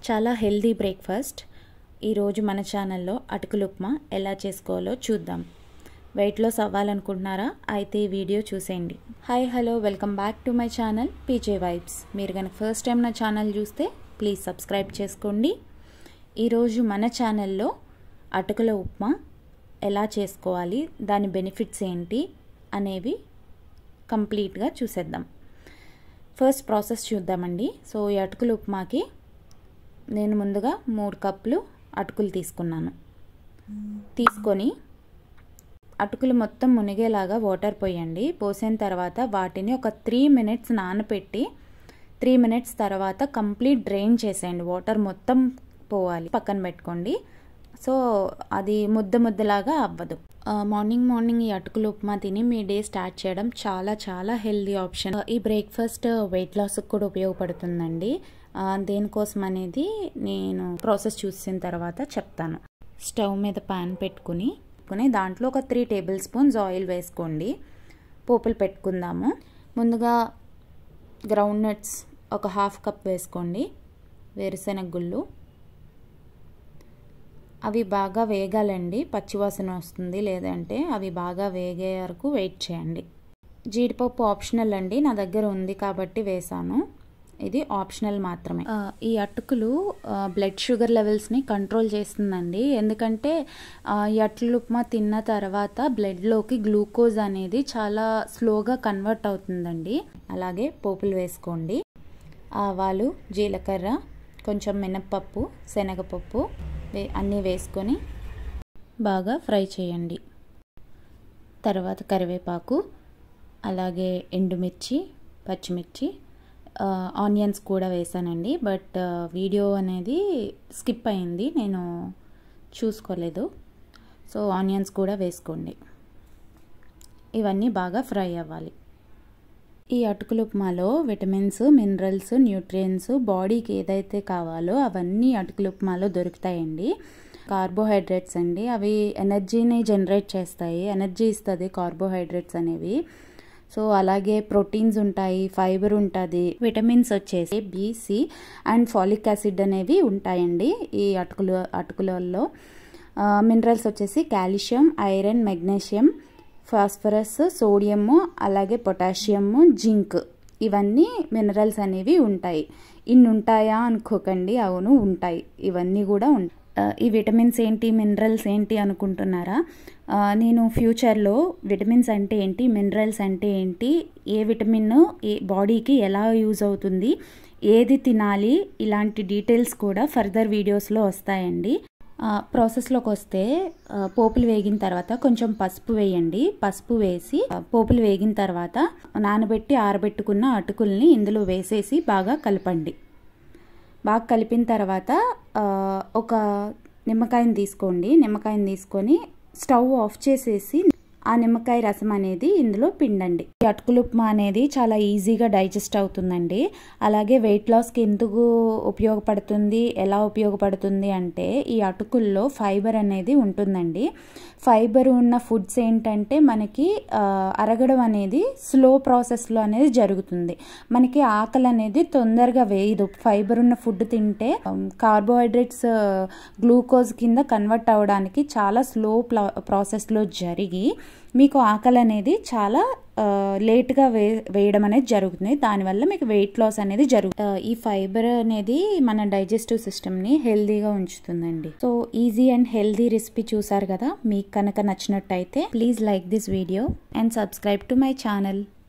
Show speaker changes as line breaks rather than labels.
చాలా healthy breakfast ఈరోజు మన ఛానల్లో అటుకులు ఉప్మా ఎలా చేసుకోవాలో చూద్దాం వెయిట్ లాస్ అవ్వాలనుకుంటున్నారా అయితే ఈ వీడియో చూసేయండి hi hello welcome back to my channel PJ vibes మీరు కనుక ఫస్ట్ టైం నా ఛానల్ చూస్తే ప్లీజ్ సబ్స్క్రైబ్ చేసుకోండి ఈరోజు మన ఛానల్లో అటుకుల ఉప్మా ఎలా చేసుకోవాలి దాని బెనిఫిట్స్ ఏంటి అనేవి కంప్లీట్గా చూసేద్దాం ఫస్ట్ ప్రాసెస్ చూద్దామండి సో ఈ అటుకుల ఉప్మాకి నేను ముందుగా మూడు కప్పులు అటుకులు తీసుకున్నాను తీసుకొని అటుకులు మొత్తం మునిగేలాగా వాటర్ పోయండి పోసిన తర్వాత వాటిని ఒక త్రీ మినిట్స్ నానపెట్టి త్రీ మినిట్స్ తర్వాత కంప్లీట్ డ్రైన్ చేసేయండి వాటర్ మొత్తం పోవాలి పక్కన పెట్టుకోండి సో అది ముద్ద ముద్దలాగా అవ్వదు మార్నింగ్ మార్నింగ్ ఈ అటుకులు ఉప్మా తిని మీ డే స్టార్ట్ చేయడం చాలా చాలా హెల్దీ ఆప్షన్ ఈ బ్రేక్ఫాస్ట్ వెయిట్ లాస్కి కూడా ఉపయోగపడుతుందండి దేనికోసం అనేది నేను ప్రాసెస్ చూసిన తర్వాత చెప్తాను స్టవ్ మీద పాన్ పెట్టుకుని పెట్టుకుని దాంట్లో ఒక త్రీ టేబుల్ స్పూన్స్ ఆయిల్ వేసుకోండి పోపులు పెట్టుకుందాము ముందుగా గ్రౌండ్ నట్స్ ఒక హాఫ్ కప్ వేసుకోండి వేరుశెనగ గుళ్ళు అవి బాగా వేగాలండి పచ్చివాసన వస్తుంది లేదంటే అవి బాగా వేగే వరకు వెయిట్ చేయండి జీడిపప్పు ఆప్షనల్ అండి నా దగ్గర ఉంది కాబట్టి వేసాను ఇది ఆప్షనల్ మాత్రమే ఈ అటుకులు బ్లడ్ షుగర్ లెవెల్స్ని కంట్రోల్ చేస్తుందండి ఎందుకంటే ఈ అట్లు ఉప్మా తిన్న తర్వాత బ్లడ్లోకి గ్లూకోజ్ అనేది చాలా స్లోగా కన్వర్ట్ అవుతుందండి అలాగే పోపులు వేసుకోండి ఆవాలు జీలకర్ర కొంచెం మినప్పప్పు శనగపప్పు వే అన్నీ వేసుకొని బాగా ఫ్రై చేయండి తర్వాత కరివేపాకు అలాగే ఎండుమిర్చి పచ్చిమిర్చి ఆనియన్స్ కూడా వేసానండి బట్ వీడియో అనేది స్కిప్ అయింది నేను చూసుకోలేదు సో ఆనియన్స్ కూడా వేసుకోండి ఇవన్నీ బాగా ఫ్రై అవ్వాలి ఈ అటుకుల ఉప్మాలో విటమిన్స్ మినరల్స్ న్యూట్రియన్స్ బాడీకి ఏదైతే కావాలో అవన్నీ అటుకుల ఉప్మాలో దొరుకుతాయండి కార్బోహైడ్రేట్స్ అండి అవి ఎనర్జీని జనరేట్ చేస్తాయి ఎనర్జీ ఇస్తుంది కార్బోహైడ్రేట్స్ అనేవి సో అలాగే ప్రోటీన్స్ ఉంటాయి ఫైబర్ ఉంటుంది విటమిన్స్ వచ్చేసి బీసీ అండ్ ఫాలిక్ యాసిడ్ అనేవి ఉంటాయండి ఈ అటుకులు అటుకులలో మినరల్స్ వచ్చేసి calcium iron magnesium phosphorus sodium అలాగే పొటాషియము జింక్ ఇవన్నీ మినరల్స్ అనేవి ఉంటాయి ఇన్ని ఉంటాయా అనుకోకండి అవును ఉంటాయి ఇవన్నీ కూడా ఉంటాయి ఈ విటమిన్స్ ఏంటి మినరల్స్ ఏంటి అనుకుంటున్నారా నేను ఫ్యూచర్లో విటమిన్స్ అంటే ఏంటి మినరల్స్ అంటే ఏంటి ఏ విటమిన్ ఏ బాడీకి ఎలా యూజ్ అవుతుంది ఏది తినాలి ఇలాంటి డీటెయిల్స్ కూడా ఫర్దర్ వీడియోస్లో వస్తాయండి ప్రాసెస్లోకి వస్తే పోపులు వేగిన తర్వాత కొంచెం పసుపు వేయండి పసుపు వేసి పోపులు వేగిన తర్వాత నానబెట్టి ఆరబెట్టుకున్న అటుకుల్ని ఇందులో వేసేసి బాగా కలపండి బాగా కలిపిన తర్వాత ఒక నిమ్మకాయని తీసుకోండి నిమ్మకాయని తీసుకొని స్టవ్ ఆఫ్ చేసేసి ఆ నిమ్మకాయ రసం అనేది ఇందులో పిండండి ఈ అటుకులు ఉప్మా అనేది చాలా ఈజీగా డైజెస్ట్ అవుతుందండి అలాగే వెయిట్ లాస్కి ఎందుకు ఉపయోగపడుతుంది ఎలా ఉపయోగపడుతుంది అంటే ఈ అటుకుల్లో ఫైబర్ అనేది ఉంటుందండి ఫైబర్ ఉన్న ఫుడ్స్ ఏంటంటే మనకి అరగడం అనేది స్లో ప్రాసెస్లో అనేది జరుగుతుంది మనకి ఆకలి అనేది తొందరగా వేయదు ఫైబర్ ఉన్న ఫుడ్ తింటే కార్బోహైడ్రేట్స్ గ్లూకోజ్ కింద కన్వర్ట్ అవ్వడానికి చాలా స్లో ప్రాసెస్లో జరిగి మీకు ఆకలి అనేది చాలా లేట్గా వే వేయడం అనేది జరుగుతుంది దానివల్ల మీకు వెయిట్ లాస్ అనేది జరుగుతుంది ఈ ఫైబర్ అనేది మన డైజెస్టివ్ సిస్టమ్ని హెల్దీగా ఉంచుతుందండి so easy and healthy recipe చూసారు కదా మీకు కనుక నచ్చినట్టయితే please like this video and subscribe to my channel